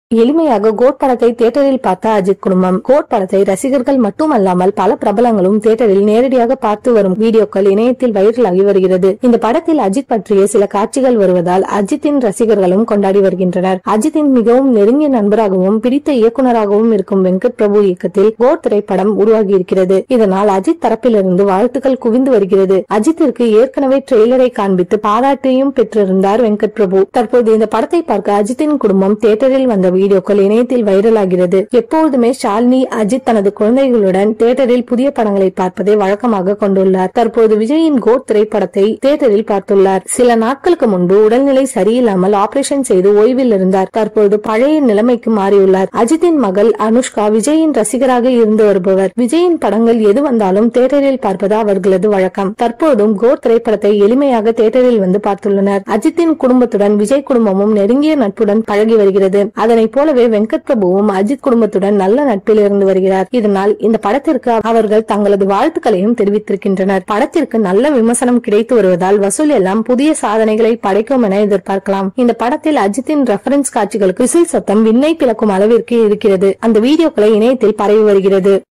எளிமையாக கோட் படத்தை தியேட்டரில் பார்த்த அஜித் குடும்பம் கோட் படத்தை ரசிகர்கள் மட்டுமல்லாமல் பல பிரபலங்களும் தியேட்டரில் நேரடியாக பார்த்து வரும் வீடியோக்கள் இணையத்தில் வைரலாகி வருகிறது இந்த படத்தில் அஜித் பற்றிய சில காட்சிகள் வருவதால் அஜித்தின் ரசிகர்களும் கொண்டாடி வருகின்றனர் அஜித்தின் மிகவும் நெருங்கிய நண்பராகவும் பிடித்த இயக்குனராகவும் இருக்கும் வெங்கட் பிரபு இயக்கத்தில் கோட் திரைப்படம் உருவாகி இருக்கிறது இதனால் அஜித் தரப்பிலிருந்து வாழ்த்துக்கள் குவிந்து வருகிறது அஜித்திற்கு ஏற்கனவே ட்ரெய்லரை காண்பித்து பாராட்டையும் பெற்றிருந்தார் வெங்கட் பிரபு தற்போது இந்த படத்தை பார்க்க அஜித்தின் குடும்பம் தியேட்டரில் வந்த வீடியோக்கள் இணையத்தில் வைரலாகிறது எப்பொழுதுமே ஷாலினி அஜித் தனது குழந்தைகளுடன் தியேட்டரில் புதிய படங்களை பார்ப்பதை வழக்கமாக கொண்டுள்ளார் தற்போது விஜயின் கோட் திரைப்படத்தை தியேட்டரில் பார்த்துள்ளார் சில நாட்களுக்கு முன்பு உடல்நிலை சரியில்லாமல் ஆபரேஷன் செய்து ஓய்வில் இருந்தார் தற்போது பழைய நிலைமைக்கு மாறியுள்ளார் அஜித்தின் மகள் அனுஷ்கா விஜயின் ரசிகராக இருந்து வருபவர் விஜயின் படங்கள் எது வந்தாலும் தியேட்டரில் பார்ப்பது அவர்களது வழக்கம் தற்போதும் கோட் திரைப்படத்தை எளிமையாக தியேட்டரில் வந்து பார்த்துள்ளனர் அஜித்தின் குடும்பத்துடன் விஜய் குடும்பமும் நெருங்கிய நட்புடன் பழகி வருகிறது அதனைப் போலவே வெங்கட் பிரபுவும் அஜித் குடும்பத்துடன் நல்ல நட்பில் இருந்து வருகிறார் இதனால் இந்த படத்திற்கு அவர்கள் தங்களது வாழ்த்துக்களையும் தெரிவித்திருக்கின்றனர் படத்திற்கு நல்ல விமர்சனம் கிடைத்து வருவதால் வசூல் எல்லாம் புதிய சாதனைகளை படைக்கும் என எதிர்பார்க்கலாம் இந்த படத்தில் அஜித்தின் ரெஃபரன்ஸ் காட்சிகளுக்கு விசில் சத்தம் விண்ணை பிளக்கும் அளவிற்கு இருக்கிறது அந்த வீடியோக்களை இணையத்தில் பரவி வருகிறது